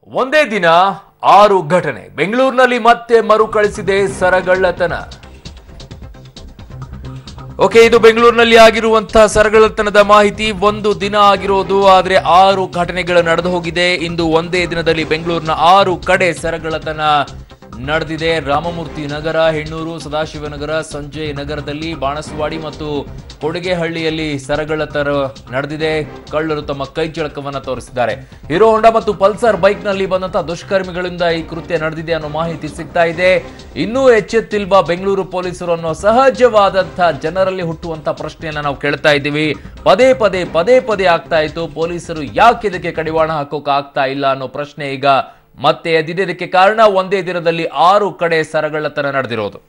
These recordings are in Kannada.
ಒಂದೇ ದಿನ ಆರು ಘಟನೆ ಬೆಂಗಳೂರಿನಲ್ಲಿ ಮತ್ತೆ ಮರುಕಳಿಸಿದೆ ಸರಗಳ್ಳತನ ಓಕೆ ಇದು ಬೆಂಗಳೂರಿನಲ್ಲಿ ಆಗಿರುವಂತಹ ಸರಗಳ್ಳತನದ ಮಾಹಿತಿ ಒಂದು ದಿನ ಆಗಿರೋದು ಆದ್ರೆ ಆರು ಘಟನೆಗಳು ನಡೆದು ಹೋಗಿದೆ ಇಂದು ಒಂದೇ ದಿನದಲ್ಲಿ ಬೆಂಗಳೂರಿನ ಆರು ಕಡೆ ಸರಗಳ್ಳತನ ನಡೆದಿದೆ ರಾಮಮೂರ್ತಿ ನಗರ ಹೆಣ್ಣೂರು ಸದಾಶಿವನಗರ ಸಂಜಯ್ ನಗರದಲ್ಲಿ ಬಾಣಸವಾಡಿ ಮತ್ತು ಕೊಡಗೆಹಳ್ಳಿಯಲ್ಲಿ ಸರಗಳ್ಳತನ ನಡೆದಿದೆ ಕಳ್ಳರು ತಮ್ಮ ಕೈ ಚಳಕವನ್ನ ತೋರಿಸಿದ್ದಾರೆ ಹೀರೋ ಹೊಂಡಾ ಮತ್ತು ಪಲ್ಸರ್ ಬೈಕ್ ನಲ್ಲಿ ಬಂದಂತಹ ದುಷ್ಕರ್ಮಿಗಳಿಂದ ಈ ಕೃತ್ಯ ನಡೆದಿದೆ ಅನ್ನೋ ಮಾಹಿತಿ ಸಿಗ್ತಾ ಇದೆ ಇನ್ನೂ ಎಚ್ಚೆತ್ತಿಲ್ವಾ ಬೆಂಗಳೂರು ಪೊಲೀಸರು ಅನ್ನೋ ಸಹಜವಾದಂತಹ ಜನರಲ್ಲಿ ಹುಟ್ಟುವಂತ ಪ್ರಶ್ನೆಯನ್ನ ನಾವು ಕೇಳ್ತಾ ಇದ್ದೀವಿ ಪದೇ ಪದೇ ಪದೇ ಪದೇ ಆಗ್ತಾ ಇತ್ತು ಪೊಲೀಸರು ಯಾಕೆ ಇದಕ್ಕೆ ಕಡಿವಾಣ ಹಾಕೋಕ್ ಆಗ್ತಾ ಇಲ್ಲ ಅನ್ನೋ ಪ್ರಶ್ನೆ ಈಗ ಮತ್ತೆ ಎದ್ದಿದೆ ಇದಕ್ಕೆ ಕಾರಣ ಒಂದೇ ದಿನದಲ್ಲಿ ಆರು ಕಡೆ ಸರಗಳ್ಳತನ ನಡೆದಿರೋದು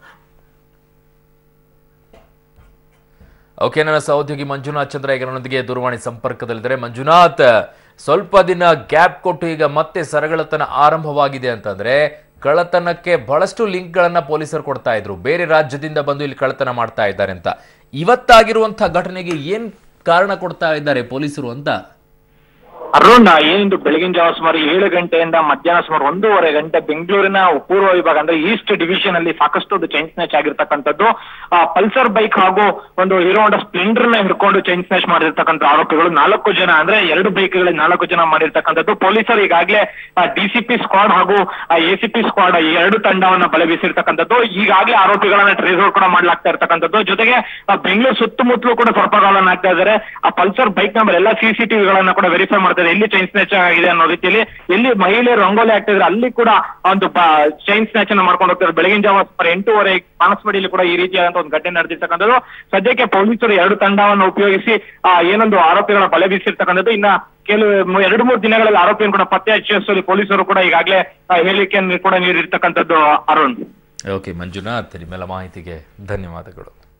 ಓಕೆ ನನ್ನ ಸಹೋದ್ಯೋಗಿ ಮಂಜುನಾಥ್ ಚಂದ್ರ ಈಗ ನನ್ನೊಂದಿಗೆ ದೂರವಾಣಿ ಸಂಪರ್ಕದಲ್ಲಿದ್ದಾರೆ ಮಂಜುನಾಥ್ ಸ್ವಲ್ಪ ದಿನ ಗ್ಯಾಪ್ ಕೊಟ್ಟು ಈಗ ಮತ್ತೆ ಸರಗಳತನ ಆರಂಭವಾಗಿದೆ ಅಂತಂದ್ರೆ ಕಳ್ಳತನಕ್ಕೆ ಬಹಳಷ್ಟು ಲಿಂಕ್ಗಳನ್ನ ಪೊಲೀಸರು ಕೊಡ್ತಾ ಇದ್ರು ಬೇರೆ ರಾಜ್ಯದಿಂದ ಬಂದು ಇಲ್ಲಿ ಕಳ್ಳತನ ಮಾಡ್ತಾ ಇದ್ದಾರೆ ಅಂತ ಇವತ್ತಾಗಿರುವಂತಹ ಘಟನೆಗೆ ಏನ್ ಕಾರಣ ಕೊಡ್ತಾ ಇದ್ದಾರೆ ಪೊಲೀಸರು ಅಂತ ಅರುಣ್ ಏನಿಂದು ಬೆಳಗಿನ ಜಾವ ಸುಮಾರು ಏಳು ಗಂಟೆಯಿಂದ ಮಧ್ಯಾಹ್ನ ಸುಮಾರು ಒಂದೂವರೆ ಗಂಟೆ ಬೆಂಗಳೂರಿನ ಪೂರ್ವ ವಿಭಾಗ ಅಂದ್ರೆ ಈಸ್ಟ್ ಡಿವಿಷನ್ ಅಲ್ಲಿ ಸಾಕಷ್ಟು ಒಂದು ಚೈನ್ ಸ್ನ್ಯಾಚ್ ಆಗಿರ್ತಕ್ಕಂಥದ್ದು ಆ, ಪಲ್ಸರ್ ಬೈಕ್ ಹಾಗೂ ಒಂದು ಹೀರೋ ಹೋಂಡಾ ಸ್ಪ್ಲೆಂಡರ್ ನ ಹಿಡ್ಕೊಂಡು ಚೈನ್ ಸ್ನ್ಯಾಚ್ ಮಾಡಿರ್ತಕ್ಕಂಥ ಆರೋಪಿಗಳು ನಾಲ್ಕು ಜನ ಅಂದ್ರೆ ಎರಡು ಬೈಕ್ಗಳಲ್ಲಿ ನಾಲ್ಕು ಜನ ಮಾಡಿರ್ತಕ್ಕಂಥದ್ದು ಪೊಲೀಸರು ಈಗಾಗಲೇ ಡಿಸಿಪಿ ಸ್ಕ್ವಾಡ್ ಹಾಗೂ ಎಸಿಪಿ ಸ್ಕ್ವಾಡ್ ಈ ಎರಡು ತಂಡವನ್ನ ಬಲೆ ಬೀಸಿರ್ತಕ್ಕಂಥದ್ದು ಈಗಾಗಲೇ ಆರೋಪಿಗಳನ್ನ ಟ್ರೇಸ್ ಔಟ್ ಕೂಡ ಮಾಡ್ಲಾಗ್ತಾ ಇರ್ತಕ್ಕಂಥದ್ದು ಜೊತೆಗೆ ಆ, ಬೆಂಗಳೂರು ಸುತ್ತಮುತ್ತಲೂ ಕೂಡ ಸರ್ಪಗಾಲನ್ನ ಹಾಕ್ತಾ ಇದ್ದಾರೆ ಆ ಪಲ್ಸರ್ ಬೈಕ್ ನಂಬರ್ ಎಲ್ಲ ಸಿಸಿಟಿವಿ ಗಳನ್ನ ಕೂಡ ವೆರಿಫೈ ಮಾಡ್ತಾರೆ ಎಲ್ಲಿ ಚೈನ್ ಸ್ನ್ಯಾಚ್ ಆಗಿದೆ ಅನ್ನೋ ರೀತಿಯಲ್ಲಿ ಎಲ್ಲಿ ಮಹಿಳೆಯರು ರಂಗೋಲಿ ಹಾಕ್ತಿದ್ರೆ ಅಲ್ಲಿ ಕೂಡ ಒಂದು ಚೈನ್ ಸ್ನ್ಯಾಚ್ ಅನ್ನ ಮಾಡ್ಕೊಂಡು ಹೋಗ್ತಾರೆ ಬೆಳಗಿನ ಜಾವ ಸುಮಾರು ಎಂಟೂವರೆ ಬಾಣಸ್ವಾಡಿಯಲ್ಲಿ ಕೂಡ ಈ ರೀತಿಯಾದಂತ ಒಂದು ಘಟನೆ ನಡೆದಿರ್ತಕ್ಕಂಥದ್ದು ಸದ್ಯಕ್ಕೆ ಪೊಲೀಸರು ಎರಡು ತಂಡವನ್ನು ಉಪಯೋಗಿಸಿ ಆ, ಏನೊಂದು ಆರೋಪಿಗಳ ಬಲೆ ಬೀಸಿರ್ತಕ್ಕಂಥದ್ದು ಇನ್ನ ಕೆಲವು ಎರಡು ಮೂರು ದಿನಗಳಲ್ಲಿ ಆರೋಪಿಯನ್ನು ಕೂಡ ಪತ್ತೆ ಹಚ್ಚುವಲ್ಲಿ ಪೊಲೀಸರು ಕೂಡ ಈಗಾಗಲೇ ಆ, ಹೇಳಿಕೆಯನ್ನು ಕೂಡ ನೀಡಿರ್ತಕ್ಕಂಥದ್ದು ಅರುಣ್ ಓಕೆ ಮಂಜುನಾಥ್ ನಿಮ್ಮೆಲ್ಲ ಮಾಹಿತಿಗೆ ಧನ್ಯವಾದಗಳು